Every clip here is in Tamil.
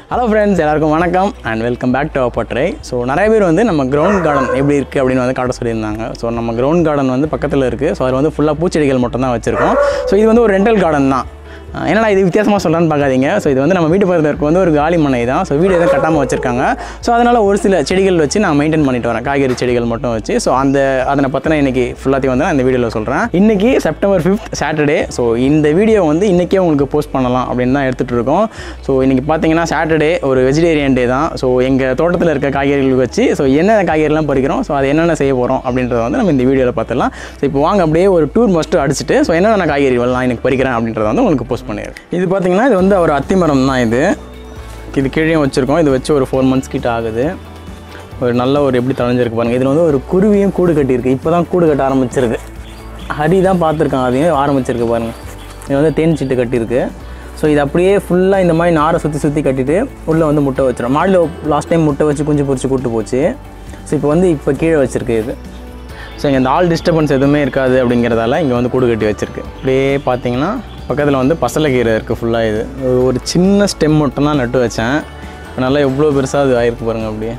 ஹலோ ஃப்ரெண்ட்ஸ் எல்லாருக்கும் வணக்கம் அண்ட் வெல்கம் பேக் டு பட்ரை ஸோ நிறைய பேர் வந்து நம்ம கிரவுண்ட் கார்டன் எப்படி இருக்குது அப்படின்னு வந்து காட்ட சொல்லியிருந்தாங்க ஸோ நம்ம கிரவுண்ட் கார்டன் வந்து பக்கத்தில் இருக்குது ஸோ அதில் வந்து ஃபுல்லாக பூச்செடிகள் மட்டும் தான் வச்சுருக்கோம் ஸோ இது வந்து ஒரு ரெண்டல் கார்டன் தான் அஹ் என்னடா இது வித்தியாசமாக சொல்கிறான்னு பார்க்காதீங்க ஸோ இது வந்து நம்ம வீட்டு பக்கத்தில் இருக்க வந்து ஒரு காலி மனை தான் ஸோ வீடு எதுவும் கட்டாமல் வச்சுருக்காங்க ஸோ அதனால் ஒரு சில செடிகள் வச்சு நான் மெயின்டைன் பண்ணிட்டு வரேன் காய்கறி செடிகள் மட்டும் வச்சு ஸோ அந்த அதனை பற்றின இன்றைக்கி ஃபுல்லாத்தையும் வந்து நான் இந்த வீடியோவில் சொல்கிறேன் இன்றைக்கி செப்டம்பர் ஃபிஃப்த் சாட்டர்டே ஸோ இந்த வீடியோ வந்து இன்றைக்கே உங்களுக்கு போஸ்ட் பண்ணலாம் அப்படின்னு தான் எடுத்துகிட்டு இருக்கோம் ஸோ இன்றைக்கி பார்த்தீங்கன்னா சாட்டர்டே ஒரு வெஜிடேரியன் டே தான் ஸோ எங்கள் தோட்டத்தில் இருக்க காய்கறிகள் வச்சு ஸோ என்னென்ன காய்கறிலாம் பறிக்கிறோம் ஸோ அது என்னென்ன செய்ய போகிறோம் அப்படின்றத வந்து நம்ம இந்த வீடியோவில் பார்த்துடலாம் ஸோ இப்போ வாங்க அப்படியே ஒரு டூர் மஸ்ட்டு அடிச்சுட்டு ஸோ என்னென்ன காய்கறிகள் நான் எனக்கு பறிக்கிறேன் அப்படின்றத வந்து உங்களுக்கு போஸ்ட் பண்ணிடுறேன் இது பார்த்தீங்கன்னா இது வந்து ஒரு அத்திமரம் தான் இது இது கீழே வச்சுருக்கோம் இது வச்சு ஒரு ஃபோர் மந்த்ஸ் கிட்ட ஆகுது ஒரு நல்ல ஒரு எப்படி தழைஞ்சிருக்கு பாருங்கள் இதில் வந்து ஒரு குருவியும் கூடு கட்டியிருக்கு இப்போ தான் கூடு கட்ட ஆரம்பிச்சிருக்கு ஹரி தான் பார்த்துருக்கான் அதையும் ஆரம்பிச்சிருக்கு பாருங்கள் இது வந்து தேன் சீட்டு கட்டியிருக்கு ஸோ இது அப்படியே ஃபுல்லாக இந்த மாதிரி நாரை சுற்றி சுற்றி கட்டிட்டு உள்ளே வந்து முட்டை வச்சிடும் மாடியில் லாஸ்ட் டைம் முட்டை வச்சு குஞ்சு பொரிச்சு கூட்டு போச்சு ஸோ இப்போ வந்து இப்போ கீழே வச்சிருக்கு இது ஸோ இங்கே இந்த ஆல் டிஸ்டர்பன்ஸ் எதுவுமே இருக்காது அப்படிங்கிறதால இங்கே வந்து கூடு கட்டி வச்சிருக்கு அப்படியே பார்த்தீங்கன்னா பக்கத்தில் வந்து பசலைக்கீரை இருக்குது ஃபுல்லாக இது ஒரு- ஒரு சின்ன ஸ்டெம் மட்டும் தான் நட்டு வச்சேன் இப்போ நல்லா எவ்வளோ பெருசாக அது ஆயிருக்கு பாருங்கள் அப்படியே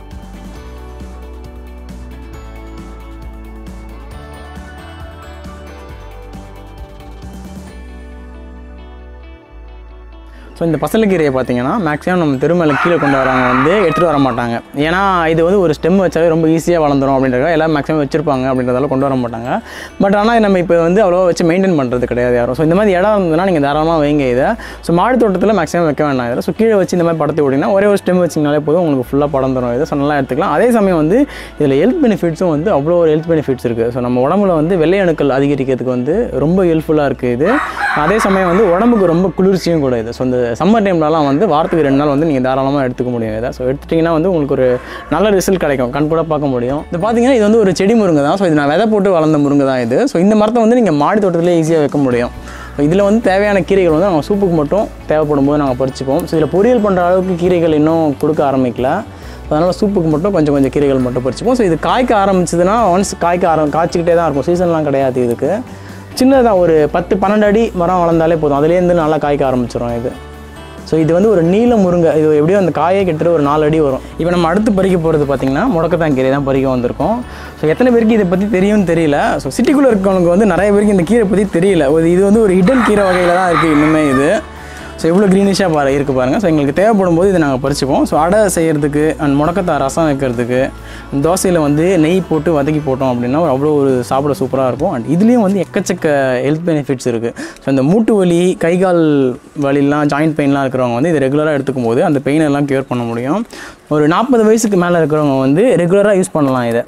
ஸோ இந்த பசலைக்கீரையை பார்த்தீங்கன்னா மேக்ஸிமம் நம்ம தெருமேல கீழே கொண்டு வரவங்க வந்து எடுத்துகிட்டு வர மாட்டாங்க ஏன்னா இது வந்து ஒரு ஸ்டெம் வச்சாவே ரொம்ப ஈஸியாக வளர்ந்துரும் அப்படின்றத எல்லாம் மேக்ஸிமம் வச்சிருப்பாங்க அப்படின்றதால கொண்டு வர மாட்டாங்க பட் ஆனால் நம்ம இப்போ வந்து அவ்வளோவா வச்சு மெயின்டைன் பண்ணுறது கிடையாது யாரும் ஸோ இந்த மாதிரி இடம் இருந்ததுன்னா நீங்கள் தாராளமாக வைங்க இதை ஸோ மாடி தோட்டத்தில் மேக்ஸிமம் வைக்க வேண்டாம் இதில் ஸோ கீழே வச்சு இந்த மாதிரி படத்தை விட்டிங்கன்னா ஒரே ஒரு ஸ்டெம் வச்சிங்கனாலே போதும் உங்களுக்கு ஃபுல்லாக படந்துரும் இது ஸோ நல்லா எடுத்துக்கலாம் அதே சமயம் வந்து இதில் ஹெல்த் பெனிஃபிட்ஸும் வந்து அவ்வளோ ஒரு ஹெல்த் பெனிஃபிட்ஸ் இருக்குது ஸோ நம்ம உடம்புல வந்து வெள்ளை அணுக்கள் அதிகரிக்கிறதுக்கு வந்து ரொம்ப ஹெல்ப்ஃபுல்லாக இருக்குது இது அதே சமயம் வந்து உடம்புக்கு ரொம்ப குளிர்ச்சியும் கூட இது ஸோ இந்த சம்மர் டைம்லலாம் வந்து வாரத்துக்கு ரெண்டு நாள் வந்து நீங்கள் தாராளமாக எடுத்துக்க முடியும் இதை ஸோ எடுத்துட்டிங்கன்னா வந்து உங்களுக்கு ஒரு நல்ல ரிசல்ட் கிடைக்கும் கண் கூட பார்க்க முடியும் இது பார்த்தீங்கன்னா இது வந்து ஒரு செடி முருங்கை தான் ஸோ இது நான் விதை போட்டு வளர்ந்த முருங்கை தான் இது ஸோ இந்த மரத்தை வந்து நீங்கள் மாடி தோட்டத்திலே ஈஸியாக வைக்க முடியும் ஸோ இதில் வந்து தேவையான கீரைகள் வந்து நாங்கள் சூப்புக்கு மட்டும் தேவைப்படும் போது நாங்கள் பறிச்சுப்போம் ஸோ இதில் பொரியல் பண்ணுற அளவுக்கு கீரைகள் இன்னும் கொடுக்க ஆரம்பிக்கல அதனால் சூப்புக்கு மட்டும் கொஞ்சம் கொஞ்சம் கீரைகள் மட்டும் பறிச்சுப்போம் ஸோ இது காய்க்க ஆரம்பிச்சதுன்னா ஒன்ஸ் காய்க்க ஆரம் காய்ச்சிக்கிட்டே தான் இருக்கும் சீசன்லாம் கிடையாது இதுக்கு சின்னதாக ஒரு பத்து பன்னெண்டு அடி மரம் வளர்ந்தாலே போதும் அதுலேருந்து நல்லா காய்க்க ஆரம்பிச்சிடும் இது ஸோ இது வந்து ஒரு நீல முருங்கை இது எப்படியும் அந்த காயே கிட்டத்தட்ட ஒரு நாலு அடி வரும் இப்போ நம்ம அடுத்து பறிக்க போகிறது பார்த்திங்கன்னா முடக்கத்தான் கீரை தான் பறிக்க வந்திருக்கோம் ஸோ எத்தனை பேருக்கு இதை பற்றி தெரியும்னு தெரியல ஸோ சிட்டிக்குள்ளே இருக்கவங்களுக்கு வந்து நிறைய பேருக்கு இந்த கீரை பற்றி தெரியல ஒரு இது வந்து ஒரு ஹிடன் கீரை வகையில் தான் இருக்குது இன்னுமே இது ஸோ எவ்வளோ க்ரீனிஷாக பாரு இருக்குது பாருங்கள் ஸோ எங்களுக்கு தேவைப்படும் போது இதை நாங்கள் பறிச்சுப்போம் ஸோ அடை செய்கிறதுக்கு அண்ட் முடக்கத்தான் ரசம் வைக்கிறதுக்கு தோசையில் வந்து நெய் போட்டு வதக்கி போட்டோம் அப்படின்னா ஒரு அவ்வளோ ஒரு சாப்பிட சூப்பராக இருக்கும் அண்ட் இதுலேயும் வந்து எக்கச்சக்க ஹெல்த் பெனிஃபிட்ஸ் இருக்குது ஸோ இந்த மூட்டு வலி கை கால் வலிலாம் ஜாயிண்ட் பெயின்லாம் இருக்கிறவங்க வந்து இது ரெகுலராக எடுத்துக்கும் போது அந்த பெயின் எல்லாம் க்யூர் பண்ண முடியும் ஒரு நாற்பது வயசுக்கு மேலே இருக்கிறவங்க வந்து ரெகுலராக யூஸ் பண்ணலாம் இதை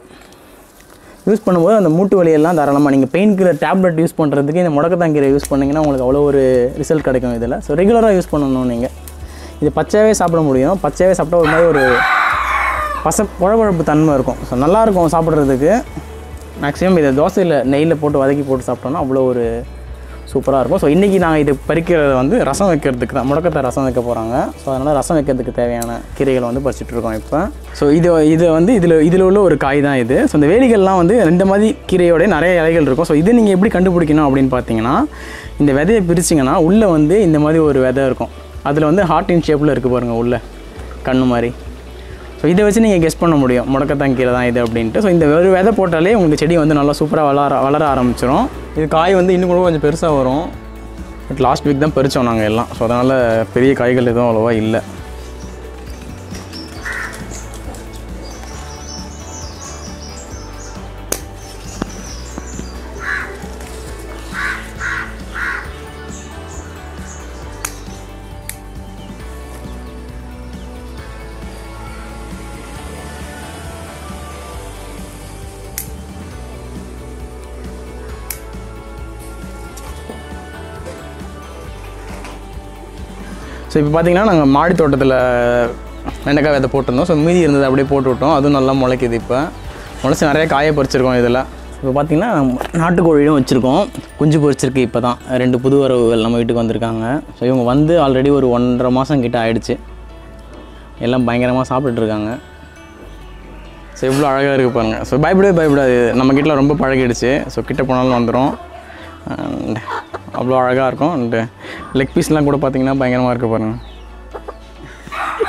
யூஸ் பண்ணும்போது அந்த மூட்டு வலியெல்லாம் தாராளமாக நீங்கள் பெயின் கில்லர் டேப்லெட் யூஸ் பண்ணுறதுக்கு இந்த முடக்கத்தாங்கீரை யூஸ் பண்ணிங்கன்னா உங்களுக்கு அவ்வளோ ஒரு ரிசல்ட் கிடைக்கும் இதில் ஸோ ரெகுலராக யூஸ் பண்ணணும் நீங்கள் இது பச்சையாகவே சாப்பிட முடியும் பச்சையாகவே சாப்பிட்டா ஒரு மாதிரி ஒரு பச குழகுழப்பு தன்மை இருக்கும் ஸோ நல்லாயிருக்கும் சாப்பிட்றதுக்கு மேக்ஸிமம் இதை தோசையில் நெய்யில் போட்டு வதக்கி போட்டு சாப்பிட்டோன்னா அவ்வளோ ஒரு சூப்பராக இருக்கும் ஸோ இன்றைக்கி நாங்கள் இது பறிக்கிறத வந்து ரசம் வைக்கிறதுக்கு தான் முடக்கத்தை ரசம் வைக்க போகிறாங்க ஸோ அதனால் ரசம் வைக்கிறதுக்கு தேவையான கீரைகளை வந்து பறிச்சுட்டு இருக்கோம் இப்போ ஸோ இது இது வந்து இதில் இதில் உள்ள ஒரு காய் தான் இது ஸோ இந்த வேலிகள்லாம் வந்து இந்த மாதிரி கீரையோட நிறைய இலைகள் இருக்கும் ஸோ இது நீங்கள் எப்படி கண்டுபிடிக்கணும் அப்படின்னு பார்த்தீங்கன்னா இந்த விதையை பிரிச்சிங்கன்னா உள்ளே வந்து இந்த மாதிரி ஒரு விதை இருக்கும் அதில் வந்து ஹார்ட் இன் ஷேப்பில் இருக்குது பாருங்கள் உள்ளே கண்ணு மாதிரி ஸோ இதை வச்சு நீங்கள் கெஸ் பண்ண முடியும் முடக்கத்தான் கீரை தான் இது அப்படின்ட்டு ஸோ இந்த ஒரு விதை போட்டாலே உங்களுக்கு செடி வந்து நல்லா சூப்பராக வளர வளர ஆரம்பிச்சிடும் இது காய் வந்து இன்னும் கூட கொஞ்சம் பெருசாக வரும் பட் லாஸ்ட் வீக் தான் பறித்தோம் நாங்கள் எல்லாம் ஸோ அதனால் பெரிய காய்கள் எதுவும் அவ்வளோவா இல்லை ஸோ இப்போ பார்த்தீங்கன்னா நாங்கள் மாடி தோட்டத்தில் வெண்டைக்காய் விதை போட்டிருந்தோம் ஸோ மீதி இருந்தது அப்படியே போட்டு விட்டோம் அதுவும் நல்லா முளைக்குது இப்போ முளைச்சி நிறைய காய பறிச்சிருக்கோம் இதில் இப்போ பார்த்தீங்கன்னா நாட்டுக்கோழியும் வச்சுருக்கோம் குஞ்சு பொரிச்சிருக்கு இப்போ தான் ரெண்டு புது வரவுகள் நம்ம வீட்டுக்கு வந்திருக்காங்க ஸோ இவங்க வந்து ஆல்ரெடி ஒரு ஒன்றரை மாதம் கிட்ட ஆயிடுச்சு எல்லாம் பயங்கரமாக சாப்பிட்டுட்ருக்காங்க ஸோ இவ்வளோ அழகாக இருக்குது பாருங்கள் ஸோ பயப்படவே பயப்படாது நம்ம கிட்ட ரொம்ப பழகிடுச்சு ஸோ கிட்ட போனாலும் வந்துடும் அண்ட் அவ்வளோ அழகாக இருக்கும் அண்டு லெக் பீஸ்லாம் கூட பார்த்தீங்கன்னா பயங்கரமாக இருக்குது பாருங்கள்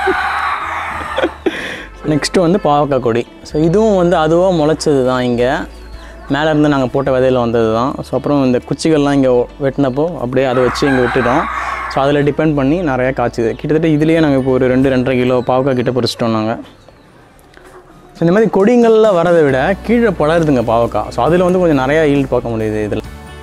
நெக்ஸ்ட்டு வந்து பாவக்காய் கொடி ஸோ இதுவும் வந்து அதுவாக முளைச்சது தான் இங்கே மேலே இருந்து நாங்கள் போட்ட விதையில வந்தது தான் ஸோ அப்புறம் இந்த குச்சிகள்லாம் இங்கே வெட்டினப்போ அப்படியே அதை வச்சு இங்கே விட்டுட்டோம் ஸோ அதில் டிபெண்ட் பண்ணி நிறையா காய்ச்சுது கிட்டத்தட்ட இதுலேயே நாங்கள் இப்போ ஒரு ரெண்டு ரெண்டரை கிலோ பாவக்காய் கிட்ட பறிச்சிட்டோம் நாங்கள் ஸோ இந்த மாதிரி கொடிங்களில் வரதை விட கீழே படருதுங்க பாவக்காய் ஸோ அதில் வந்து கொஞ்சம் நிறையா ஈல்டு பார்க்க முடியுது இதில்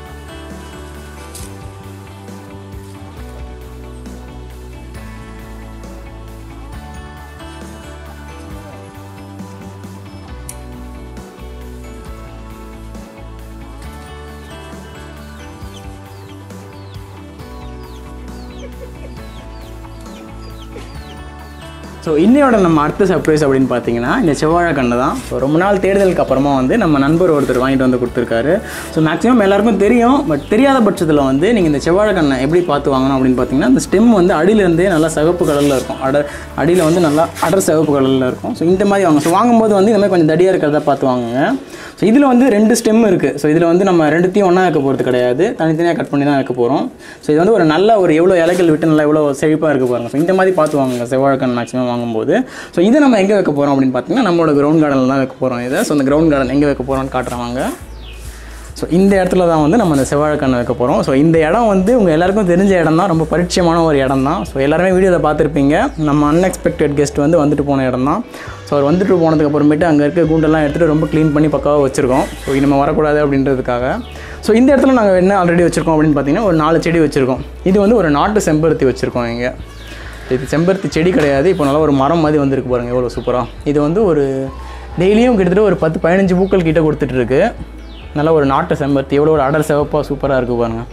ஸோ இன்னையோட நம்ம அடுத்த சர்ப்ரைஸ் அப்படின்னு பார்த்தீங்கன்னா இந்த செவ்வாழைக்கண்ணு தான் ஸோ ரொம்ப நாள் தேடுதலுக்கு அப்புறமா வந்து நம்ம நண்பர் ஒருத்தர் வாங்கிட்டு வந்து கொடுத்துருக்காரு ஸோ மேக்ஸிமம் எல்லாருக்கும் தெரியும் பட் தெரியாத பட்சத்தில் வந்து நீங்கள் இந்த செவ்வாழைக்கண்ணை எப்படி பார்த்து வாங்கணும் அப்படின்னு பார்த்தீங்கன்னா இந்த ஸ்டெம் வந்து அடியிலேருந்தே நல்லா சிவப்பு கலரில் இருக்கும் அட அடியில் வந்து நல்லா அடர் சிவப்பு கலரில் இருக்கும் ஸோ இந்த மாதிரி வாங்க ஸோ வாங்கும்போது வந்து இந்த மாதிரி கொஞ்சம் தடியாக இருக்கிறத பார்த்து வாங்குங்க ஸோ இதில் வந்து ரெண்டு ஸ்டெம் இருக்குது ஸோ இதில் வந்து நம்ம ரெண்டுத்தையும் ஒன்றா வைக்க போகிறது கிடையாது தனித்தனியாக கட் பண்ணி தான் வைக்க போகிறோம் ஸோ இது வந்து ஒரு நல்ல ஒரு எவ்வளோ இலைகள் விட்டு நல்லா எவ்வளோ செழிப்பாக இருக்க பாருங்க ஸோ இந்த மாதிரி பார்த்து வாங்குங்க செவ்வாழைக்கண் மேக்ஸிமம் வாங்கும்போது ஸோ இதை நம்ம எங்கே வைக்க போகிறோம் அப்படின்னு பார்த்தீங்கன்னா நம்மளோட கிரவுண்ட் கார்டனில் தான் வைக்க போகிறோம் இதை ஸோ இந்த கிரவுண்ட் கார்டன் எங்கே வைக்க போகிறோம்னு காட்டுறாங்க ஸோ இந்த இடத்துல தான் வந்து நம்ம இந்த செவ்வாழைக்கண்ணை வைக்க போகிறோம் ஸோ இந்த இடம் வந்து உங்கள் எல்லாருக்கும் தெரிஞ்ச இடம் தான் ரொம்ப பரிச்சயமான ஒரு இடம் தான் ஸோ எல்லாருமே வீடியோவில் பார்த்துருப்பீங்க நம்ம அன்எக்ஸ்பெக்டட் கெஸ்ட் வந்து வந்துட்டு போன இடம் தான் ஸோ அவர் வந்துட்டு போனதுக்கு அப்புறமேட்டு அங்கே இருக்க கூண்டெல்லாம் எடுத்துகிட்டு ரொம்ப க்ளீன் பண்ணி பக்காவாக வச்சுருக்கோம் ஸோ நம்ம வரக்கூடாது அப்படின்றதுக்காக ஸோ இந்த இடத்துல நாங்கள் என்ன ஆல்ரெடி வச்சுருக்கோம் அப்படின்னு பார்த்தீங்கன்னா ஒரு நாலு செடி வச்சுருக்கோம் இது வந்து ஒரு நாட்டு செம்பருத்தி வச்சுருக்கோம் இங்கே இது செம்பருத்தி செடி கிடையாது இப்போ நல்லா ஒரு மரம் மாதிரி வந்திருக்கு பாருங்கள் எவ்வளோ சூப்பராக இது வந்து ஒரு டெய்லியும் கிட்டத்தட்ட ஒரு பத்து பதினஞ்சு பூக்கள் கிட்ட கொடுத்துட்ருக்கு நல்ல ஒரு நாட்டு செம்பருத்தி எவ்வளோ ஒரு அடர் சிவப்பாக சூப்பராக இருக்குது பாருங்கள்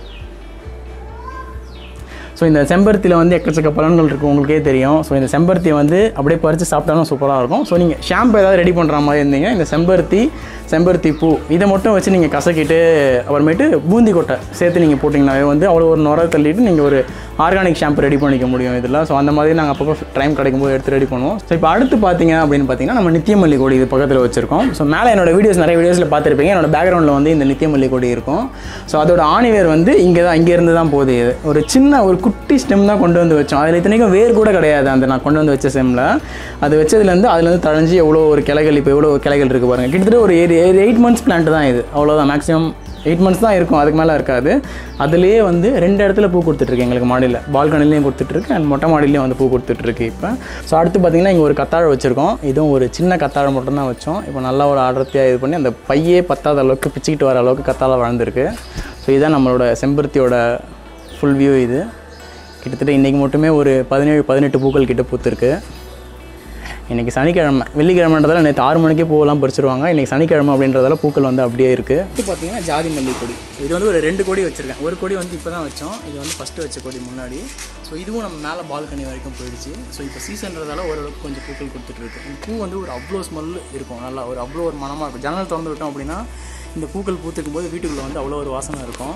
ஸோ இந்த செம்பருத்தியில் வந்து எக்கச்சக்க பலன்கள் இருக்குது உங்களுக்கே தெரியும் ஸோ இந்த செம்பருத்தியை வந்து அப்படியே பறித்து சாப்பிட்டாலும் சூப்பராக இருக்கும் ஸோ நீங்கள் ஷாம்பு ஏதாவது ரெடி பண்ணுற மாதிரி இருந்தீங்க இந்த செம்பருத்தி செம்பருத்தி பூ இதை மட்டும் வச்சு நீங்கள் கசக்கிட்டு அப்புறமேட்டு பூந்தி கொட்டை சேர்த்து நீங்கள் போட்டிங்கனாவே வந்து அவ்வளோ ஒரு நுர தள்ளிட்டு நீங்கள் ஒரு ஆர்கானிக் ஷாம்பு ரெடி பண்ணிக்க முடியும் இதில் ஸோ அந்த மாதிரி நாங்கள் அப்பப்போ டைம் கிடைக்கும்போது எடுத்து ரெடி பண்ணுவோம் ஸோ இப்போ அடுத்து பார்த்தீங்க அப்படின்னு பார்த்தீங்கன்னா நம்ம நித்தியமல்லி கொடி இது பக்கத்தில் வச்சிருக்கோம் ஸோ மேலே என்னோட வீடியோஸ் நிறைய வீடியோஸில் பார்த்துருப்பீங்க என்னோட பேக்ரவுண்டில் வந்து இந்த நித்தியமல்லி கொடி இருக்கும் ஸோ அதோட ஆணிவேர் வந்து இங்கே தான் இங்கேருந்து தான் போகுது இது ஒரு சின்ன ஒரு குட்டி ஸ்டெம் தான் கொண்டு வந்து வச்சோம் அதில் இத்தனைக்கும் வேர் கூட கிடையாது அந்த நான் கொண்டு வந்து வச்ச ஸ்டெம்மில் அது வச்சதுலேருந்து அதுலேருந்து தழைஞ்சு எவ்வளோ ஒரு கிளைகள் இப்போ எவ்வளோ கிளைகள் இருக்குது பாருங்கள் கிட்டத்தட்ட ஒரு எயிட் மந்த்ஸ் பிளான்ட் தான் இது அவ்வளோதான் மேக்ஸிமம் எயிட் மந்த்ஸ் தான் இருக்கும் அதுக்கு மேலே இருக்காது அதுலேயே வந்து ரெண்டு இடத்துல பூ கொடுத்துட்ருக்கு எங்களுக்கு மாடியில் பால்கனிலையும் கொடுத்துட்ருக்கு அண்ட் மொட்டை மாடிலையும் வந்து பூ கொடுத்துட்ருக்கு இப்போ ஸோ அடுத்து பார்த்திங்கன்னா இங்கே ஒரு கத்தாழை வச்சுருக்கோம் இதுவும் ஒரு சின்ன கத்தாழை மட்டும் தான் வச்சோம் இப்போ நல்லா ஒரு அடர்த்தியாக இது பண்ணி அந்த பையே பத்தாத அளவுக்கு பிச்சுக்கிட்டு வர அளவுக்கு கத்தாழை வளர்ந்துருக்கு ஸோ இதுதான் நம்மளோட செம்பருத்தியோட ஃபுல் வியூ இது கிட்டத்தட்ட இன்றைக்கி மட்டுமே ஒரு பதினேழு பதினெட்டு பூக்கள் கிட்ட பூத்துருக்கு இன்றைக்கி சனிக்கிழமை வெள்ளிக்கிழமைன்றதால நேற்று ஆறு மணிக்கே பூவெல்லாம் பறிச்சிருவாங்க இன்றைக்கி சனிக்கிழமை அப்படின்றதால பூக்கள் வந்து அப்படியே இருக்குது இது பார்த்தீங்கன்னா ஜாதி மல்லி கொடி இது வந்து ஒரு ரெண்டு கொடி வச்சுருக்கேன் ஒரு கொடி வந்து இப்போ தான் வச்சோம் இது வந்து ஃபஸ்ட்டு வச்ச கொடி முன்னாடி ஸோ இதுவும் நம்ம மேலே பால்கனி வரைக்கும் போயிடுச்சு ஸோ இப்போ சீசன்றதால ஓரளவுக்கு கொஞ்சம் பூக்கள் கொடுத்துட்ருக்கு இந்த பூ வந்து ஒரு அவ்வளோ ஸ்மெல் இருக்கும் நல்லா ஒரு அவ்வளோ ஒரு மனமாக இருக்கும் ஜன்னல் திறந்து விட்டோம் அப்படின்னா இந்த பூக்கள் பூத்துக்கும் போது வீட்டுக்குள்ளே வந்து அவ்வளோ ஒரு வாசனை இருக்கும்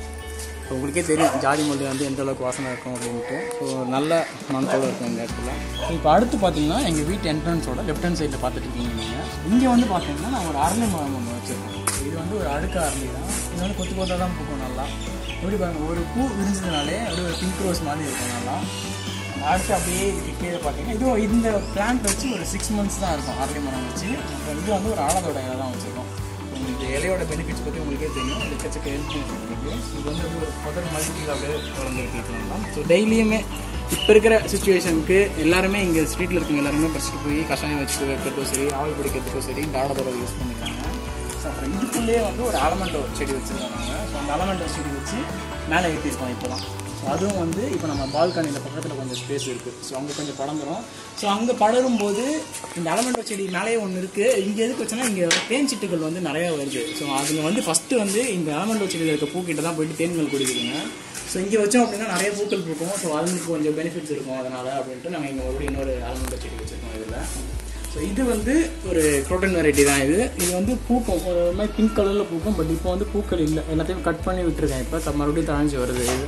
ஸோ உங்களுக்கே தெரியும் ஜாதி மல்லி வந்து எந்த அளவுக்கு வாசனை இருக்கும் அப்படின்ட்டு ஸோ நல்ல மனத்தோடு இருக்கும் இந்த இடத்துல இப்போ அடுத்து பார்த்தீங்கன்னா எங்கள் வீட்டு என்ட்ரன்ஸோட லெஃப்ட் ஹேண்ட் சைடில் பார்த்துட்டு இருக்கீங்க நீங்கள் இங்கே வந்து பார்த்தீங்கன்னா நான் ஒரு அரளி மரம் ஒன்று வச்சுருக்கேன் இது வந்து ஒரு அடுக்கு அரளி தான் இது வந்து கொத்து கொத்தாக தான் பூக்கும் நல்லா எப்படி பாருங்க ஒரு பூ விரிஞ்சதுனாலே அப்படியே ஒரு பிங்க் ரோஸ் மாதிரி இருக்கும் நல்லா அடுத்து அப்படியே இதுக்கு கீழே பார்த்தீங்கன்னா இதுவும் இந்த பிளான்ட் வச்சு ஒரு சிக்ஸ் மந்த்ஸ் தான் இருக்கும் அரளி மரம் வச்சு அப்புறம் இது வந்து ஒரு ஆழத்தோட இலை தான் வச்சுருக்கோம் உங்களுக்கு இலையோட பெனிஃபிட்ஸ் பற்றி உங்களுக்கே தெரியும் இது எக்கச்சக்க ஹெல்த் பெனிஃபிட் இருக்குது இது வந்து ஒரு பதர் மல்டிபிள் அப்படியே வளர்ந்துருக்கு ஸோ டெய்லியுமே இப்போ இருக்கிற சுச்சுவேஷனுக்கு எல்லாருமே இங்கே ஸ்ட்ரீட்டில் இருக்கவங்க எல்லாருமே பறிச்சுட்டு போய் கஷாயம் வச்சு வைக்கிறதுக்கும் சரி ஆவில் பிடிக்கிறதுக்கும் சரி இந்த ஆடத்தோட யூஸ் பண்ணிக்கிறாங்க ஸோ அப்புறம் இதுக்குள்ளேயே வந்து ஒரு ஆலமண்டோ செடி வச்சுருக்காங்க ஸோ அந்த ஆலமண்டோ செடி வச்சு மேலே ஏற்றிருக்கோம் இப்போ தான் ஸோ அதுவும் வந்து இப்போ நம்ம பால்கனியில் பக்கத்தில் கொஞ்சம் ஸ்பேஸ் இருக்குது ஸோ அங்கே கொஞ்சம் படந்துரும் ஸோ அங்கே படரும் போது இந்த அலமண்டோ செடி மேலேயே ஒன்று இருக்குது இங்கே எதுக்கு வச்சோன்னா இங்கே தேன் சிட்டுகள் வந்து நிறையா வருது ஸோ அதுங்க வந்து ஃபஸ்ட்டு வந்து இந்த அலமண்டோ செடியில் இருக்க பூக்கிட்ட தான் போயிட்டு தேன்கள் குடிக்குதுங்க ஸோ இங்கே வச்சோம் அப்படின்னா நிறைய பூக்கள் பூக்கும் ஸோ அதுங்களுக்கு கொஞ்சம் பெனிஃபிட்ஸ் இருக்கும் அதனால் அப்படின்ட்டு நாங்கள் இங்கே மறுபடியும் இன்னொரு அலமண்டோ செடி வச்சுருக்கோம் இதில் ஸோ இது வந்து ஒரு குரோட்டன் வெரைட்டி தான் இது இது வந்து பூக்கும் ஒரு மாதிரி பிங்க் கலரில் பூக்கும் பட் இப்போ வந்து பூக்கள் இல்லை எல்லாத்தையும் கட் பண்ணி விட்டுருக்கேன் இப்போ த- மறுபடியும் தழைஞ்சு வருது இது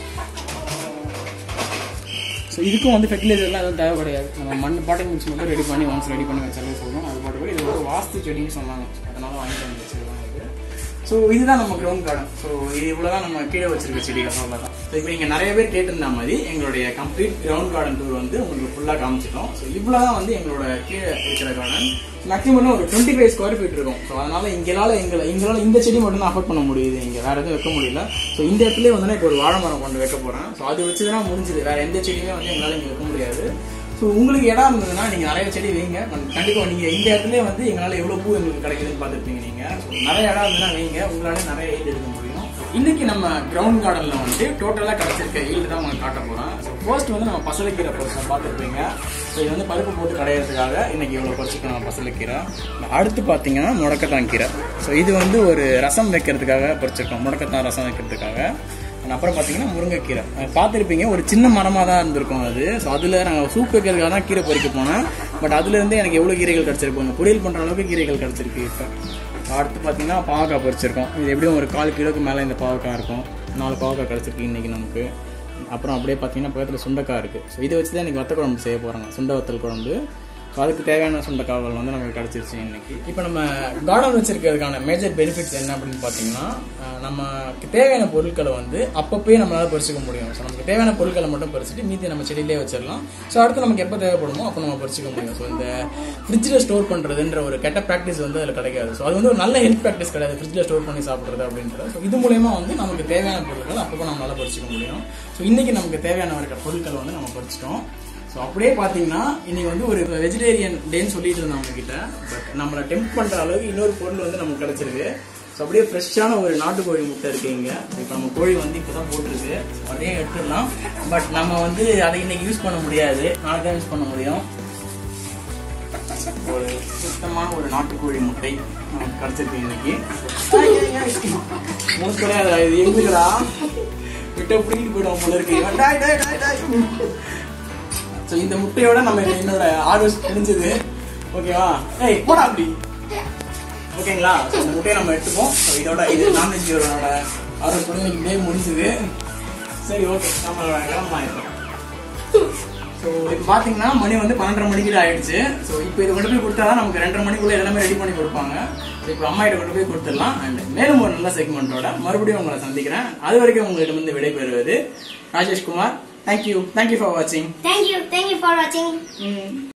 ஸோ இதுக்கும் வந்து ஃபெர்டிலைசர்லாம் எதுவும் தேவை கிடையாது நம்ம மண் பாட்டிங் மிக்ஸ் மட்டும் ரெடி பண்ணி ஒன்ஸ் ரெடி பண்ணி வச்சாலே போதும் அது பாட்டு இது ஒரு வாஸ்து செடின்னு சொன்னாங்க அதனால வாங்கிட்டு வந்து வச்சிருக்காங்க இது ஸோ இதுதான் நம்ம கிரவுண்ட் கார்டன் ஸோ இது இவ்வளோதான் நம்ம கீழே வச்சிருக்க செடிகள் அவ்வளோதான் ஸோ இப்போ நீங்கள் நிறைய பேர் கேட்டிருந்த மாதிரி எங்களுடைய கம்ப்ளீட் கிரவுண்ட் கார்டன் டூர் வந்து உங்களுக்கு ஃபுல்லாக காமிச்சிட்டோம் ஸோ இவ்வளோதான் வந்து எங்களோட கீழே இருக்கிற கார்டன் மேக்ஸிமம் ஒரு டுவெண்ட்டி ஃபைவ் ஸ்கொயர் ஃபீட் இருக்கும் ஸோ அதனால இங்களால எங்களை எங்களால் இந்த செடி மட்டும் தான் அஃபோர்ட் பண்ண முடியுது இங்கே வேற எதுவும் வைக்க முடியல ஸோ இந்த இடத்துல வந்து இப்போ ஒரு வாழை மரம் கொண்டு வைக்க போகிறேன் ஸோ அது வச்சு தான் முடிஞ்சுது வேற எந்த செடியுமே வந்து எங்களால் இங்கே வைக்க முடியாது ஸோ உங்களுக்கு இடம் இருந்ததுன்னா நீங்கள் நிறைய செடி வைங்க கண்டிப்பாக நீங்கள் இந்த இடத்துல வந்து எங்களால் எவ்வளோ பூ எங்களுக்கு கிடைக்குதுன்னு பார்த்துருப்பீங்க நீங்கள் ஸோ நிறைய இடம் இருந்ததுன்னா வைங்க உங்களால நிறைய ஈல்டு எடுக்க முடியும் இன்னைக்கு நம்ம கிரவுண்ட் கார்டனில் வந்து டோட்டலாக கிடைச்சிருக்க ஈல்டு தான் உங்களுக்கு காட்ட போகிறோம் ஸோ ஃபர்ஸ்ட் வந்து நம்ம பசலைக்கீரை பொருசை பார்த்துருப்பீங்க ஸோ இது வந்து பருப்பு போட்டு கடையிறதுக்காக இன்னைக்கு இவ்வளோ பறிச்சுக்கணும் நம்ம பசலைக்கீரை அடுத்து பார்த்தீங்கன்னா முடக்கத்தான் கீரை ஸோ இது வந்து ஒரு ரசம் வைக்கிறதுக்காக பறிச்சிருக்கோம் முடக்கத்தான் ரசம் வைக்கிறதுக்காக And அப்புறம் பார்த்தீங்கன்னா முருங்கைக்கீரை அஹ் பார்த்திருப்பீங்க ஒரு சின்ன மரமாக தான் இருந்திருக்கும் அது ஸோ அதில் நாங்கள் சூப் வைக்கிறதுக்காக தான் கீரை பறிக்க போனேன் பட் அதுலேருந்து எனக்கு எவ்வளோ கீரைகள் கிடச்சிருக்கும் பொரியல் பண்ணுற அளவுக்கு கீரைகள் கிடச்சிருக்கு இப்போ அடுத்து பார்த்தீங்கன்னா பாவக்காய் பறிச்சிருக்கோம் இது எப்படியும் ஒரு கால் கிலோக்கு மேலே இந்த பாவக்காய் இருக்கும் நாலு பாவக்காய் கிடச்சிருக்கு இன்றைக்கி நமக்கு அப்புறம் அப்படியே பார்த்தீங்கன்னா பக்கத்தில் சுண்டைக்காய் இருக்குது ஸோ இதை வச்சு தான் இன்றைக்கி வத்த குழம்பு செய்ய போகிறாங்க சுண்டை வத்தல் குழம்பு ஸோ அதுக்கு தேவையான சுண்டைக்காய்கள் வந்து நமக்கு கிடச்சிருச்சு இன்னைக்கு இப்போ நம்ம கார்டன் வச்சிருக்கிறதுக்கான மேஜர் பெனிஃபிட்ஸ் என்ன அப்படின்னு பார்த்தீங்கன்னா அஹ், நமக்கு தேவையான பொருட்களை வந்து அப்பப்போயே நம்மளால பறிச்சுக்க முடியும் ஸோ நமக்கு தேவையான பொருட்களை மட்டும் பறிச்சுட்டு மீதி நம்ம செடியிலே வச்சிடலாம் ஸோ அடுத்து நமக்கு எப்போ தேவைப்படுமோ அப்போ நம்ம பறிச்சுக்க முடியும் ஸோ இந்த ஃப்ரிட்ஜில் ஸ்டோர் பண்ணுறதுன்ற ஒரு கெட்ட ப்ராக்டிஸ் வந்து அதில் கிடைக்காது ஸோ அது வந்து ஒரு நல்ல ஹெல்த் ப்ராக்டிஸ் கிடையாது ஃப்ரிட்ஜில் ஸ்டோர் பண்ணி சாப்பிட்றது அப்படின்றது ஸோ இது மூலயமா வந்து நமக்கு தேவையான பொருட்கள் அப்பப்போ நம்மளால பறிச்சுக்க முடியும் ஸோ இன்னைக்கு நமக்கு தேவையான இருக்க பொருட்களை வந்து நம்ம பறிச்சிட்டோம் ஸோ அப்படியே பார்த்தீங்கன்னா இன்னைக்கு வந்து ஒரு வெஜிடேரியன் டேன்னு சொல்லிட்டு இருந்தோம் அவங்க கிட்ட பட் நம்மளை டெம்ப் பண்ணுற அளவுக்கு இன்னொரு பொருள் வந்து நமக்கு கிடைச்சிருக்கு ஸோ அப்படியே ஃப்ரெஷ்ஷான ஒரு நாட்டுக்கோழி முட்டை இருக்கு இங்கே இப்போ நம்ம கோழி வந்து இப்போ தான் போட்டிருக்கு அப்படியே எடுத்துடலாம் பட் நம்ம வந்து அதை இன்னைக்கு யூஸ் பண்ண முடியாது நாளைக்கு தான் யூஸ் பண்ண முடியும் ஒரு சுத்தமான ஒரு நாட்டுக்கோழி முட்டை நமக்கு கிடைச்சிருக்கு இன்னைக்கு உனக்கு கிடையாது இது எங்குதுடா விட்ட பிடிக்கிட்டு போயிடும் போல இருக்கு டாய், டாய், டாய், டாய். ஸோ இந்த முட்டையோட நம்ம என்னோட ஹார்வெஸ்ட் முடிஞ்சது ஓகேவா ஏய் போடா அப்படி ஓகேங்களா ஸோ இந்த முட்டையை நம்ம எடுத்துப்போம் ஸோ இதோட இது நான்வெஜ் இதோட ஹார்வெஸ்ட் பண்ணி இன்னைக்கு டே முடிஞ்சது சரி ஓகே நம்மளோட கிளம்பலாம் ஸோ இப்போ பார்த்தீங்கன்னா மணி வந்து பன்னெண்டரை மணிக்கு ஆயிடுச்சு ஸோ இப்போ இது கொண்டு போய் கொடுத்தா தான் நமக்கு ரெண்டரை மணிக்குள்ள எல்லாமே ரெடி பண்ணி கொடுப்பாங்க ஸோ இப்போ அம்மா கிட்ட கொண்டு போய் கொடுத்துடலாம் அண்ட் மேலும் ஒரு நல்ல செக்மெண்ட்டோட மறுபடியும் உங்களை சந்திக்கிறேன் அது வரைக்கும் உங்களிடம் வந்து விடைபெறுவது ராஜேஷ்குமார் தேங்க்யூ தேங்க்யூ ஃபார் வாட்சிங் Thank you. Thank you for watching.